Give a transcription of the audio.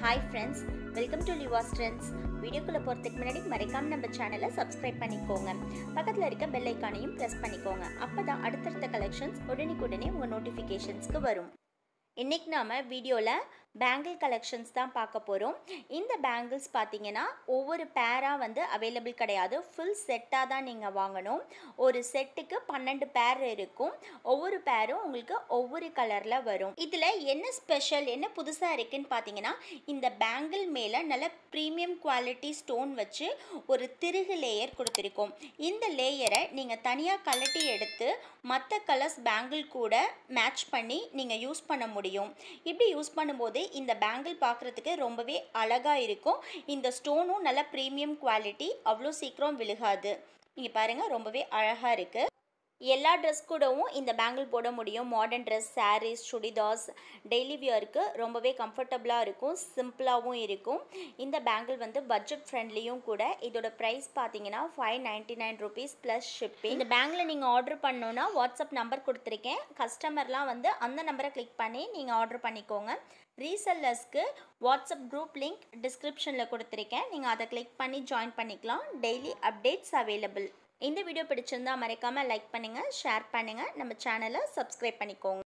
hi friends welcome to லிவாஸ் trends வீடியோக்குள்ளே போகிறதுக்கு முன்னாடி மறைக்காம நம்ம சேனலை சப்ஸ்கிரைப் பண்ணிக்கோங்க பக்கத்தில் இருக்க பெல் ஐக்கானையும் ப்ரெஸ் பண்ணிக்கோங்க அப்போ தான் அடுத்தடுத்த கலெக்ஷன்ஸ் உடனுக்குடனே உங்கள் நோட்டிஃபிகேஷன்ஸ்க்கு வரும் இன்றைக்கி நாம் வீடியோவில் பேங்கிள் கலெக்ஷன்ஸ் தான் பார்க்க போகிறோம் இந்த பேங்கிள்ஸ் பார்த்தீங்கன்னா ஒவ்வொரு பேராக வந்து அவைலபிள் கிடையாது ஃபுல் செட்டாக தான் நீங்கள் வாங்கணும் ஒரு செட்டுக்கு பன்னெண்டு பேர் இருக்கும் ஒவ்வொரு பேரும் உங்களுக்கு ஒவ்வொரு கலரில் வரும் இதில் என்ன ஸ்பெஷல் என்ன புதுசாக இருக்குன்னு பார்த்தீங்கன்னா இந்த பேங்கிள் மேலே நல்ல ப்ரீமியம் குவாலிட்டி ஸ்டோன் வச்சு ஒரு திருகு லேயர் கொடுத்துருக்கோம் இந்த லேயரை நீங்கள் தனியாக கலட்டி எடுத்து மற்ற கலர்ஸ் பேங்கிள் கூட மேட்ச் பண்ணி நீங்கள் யூஸ் பண்ண முடியும் இப்படி யூஸ் பண்ணும்போது இந்த பேங்கிள் பார்க்குறதுக்கு ரொம்பவே அழகாக இருக்கும் இந்த ஸ்டோனும் நல்ல ப்ரீமியம் குவாலிட்டி அவ்வளோ சீக்கிரம் விழுகாது நீங்கள் பாருங்கள் ரொம்பவே அழகாக இருக்குது எல்லா ட்ரெஸ் கூடவும் இந்த பேங்கிள் போட முடியும் modern dress saris chudidars daily வியருக்கு ரொம்பவே கம்ஃபர்டபுளாக இருக்கும் சிம்பிளாகவும் இருக்கும் இந்த பேங்கிள் வந்து பட்ஜெட் ஃப்ரெண்ட்லியும் கூட இதோட ப்ரைஸ் பார்த்தீங்கன்னா five ninety nine rupees plus shipping இந்த பேங்கில் நீங்கள் ஆர்டர் பண்ணணுன்னா வாட்ஸ்அப் நம்பர் கொடுத்துருக்கேன் கஸ்டமர்லாம் வந்து அந்த நம்பரை கிளிக் பண்ணி நீங்கள் ஆர்டர் பண்ணிக்கோங்க ரீசெல்லர்ஸ்க்கு வாட்ஸ்அப் குரூப் லிங்க் டிஸ்கிரிப்ஷனில் கொடுத்துருக்கேன் நீங்கள் அதை கிளிக் பண்ணி ஜாயின் பண்ணிக்கலாம் டெய்லி அப்டேட்ஸ் அவைலபிள் இந்த வீடியோ பிடிச்சிருந்தா மறக்காமல் லைக் பண்ணுங்கள் ஷேர் பண்ணுங்கள் நம்ம சேனலை சப்ஸ்கிரைப் பண்ணிக்கோங்க